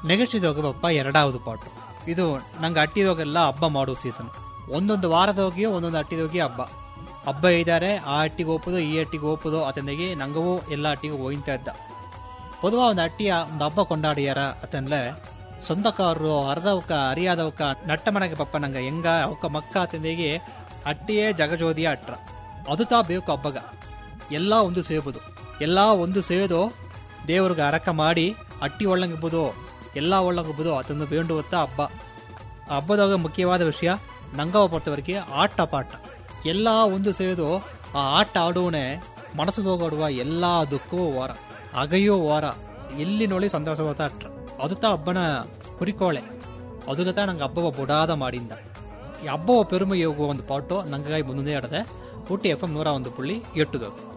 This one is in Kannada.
ನೆಗೆಸ್ಟಿದೋಗಪ್ಪ ಎರಡಾவது ಪಾಟು ಇದು ನಂಗೆ ಅಟ್ಟಿದೋಗೆಲ್ಲ ಹಬ್ಬ ಮಾಡುವ ಸೀಸನ್ ಒಂದೊಂದು ವಾರದೋಗಿಯೋ ಒಂದೊಂದು ಅಟ್ಟಿದೋಗಿ ಹಬ್ಬ ಹಬ್ಬ ಇದ್ದಾರೆ ಆ ಅಟ್ಟಿಗೆ ಹೋಗ್ಬೋದು ಈ ಅಟ್ಟಿಗೆ ಹೋಗ್ಬೋದು ಅತನಿಗೆ ನಂಗೂ ಎಲ್ಲ ಅಟ್ಟಿಗೆ ಹೋಯ್ತಾ ಇದ್ದ பொதுவாக ಒಂದು ಅಟ್ಟಿಯ ಒಂದು ಹಬ್ಬ ಕೊಂಡಾಡಿಯಾರ ಅತನ್ಲೆ சொந்தக்காரರು ಅರ್ಧವಕ್ಕ ಅರಿಯಾದವಕ್ಕ ನಟ್ಟ ಮನೆಗೆ ಪಪ್ಪ ನಂಗೆ ಹೆಂಗ ಅವಕ್ಕ ಮಕ್ಕ ಅತಂದಿಗೆ ಅಟ್ಟಿಯೇ ಜಗಜೋದಿಯ ಅಟ್ರ ಅದು ತಾ ಬೇಕು ಹಬ್ಬಗ ಎಲ್ಲ ಒಂದು ಸೇಬೋದು ಎಲ್ಲ ಒಂದು ಸೇದು ದೇವ್ರಿಗೆ ಅರಕ ಮಾಡಿ ಅಟ್ಟಿ ಒಳ್ಳಂಗಿರ್ಬೋದು ಎಲ್ಲ ಒಳ್ಳಂಗಿರ್ಬೋದು ಅದನ್ನು ಬೇಂಡು ಹೊತ್ತ ಹಬ್ಬ ಆ ಹಬ್ಬದಾಗ ಮುಖ್ಯವಾದ ವಿಷಯ ನಂಗವ ಪೊರ್ತವರಿಗೆ ಆಟ ಪಾಠ ಎಲ್ಲ ಒಂದು ಸೇದು ಆ ಆಟ ಆಡುವನೆ ಮನಸ್ಸು ಹೋಗಾಡುವ ಎಲ್ಲ ದುಃಖವೂ ವಾರ ಅಗಯೋ ವಾರ ಎಲ್ಲಿ ನೋಡಿ ಸಂತೋಷವಾದ ಅಟ್ರ ಅದು ತಾ ಹಬ್ಬನ ಕುರಿಕೋಳೆ ಅದುಗತ ನಂಗೆ ಹಬ್ಬವ ಬುಡಾದ ಮಾಡಿಂದ ಈ ಹಬ್ಬವ ಪೆರುಮೆ ಹೋಗುವ ಒಂದು ಪಾಟು ನಂಗಾಗಿ ಮುಂದೆ ಆಡದೆ ಊಟಿ ಎಫ್ ಎಂ ನೂರ ಒಂದು ಪುಳ್ಳಿ ಎಟ್ಟುದು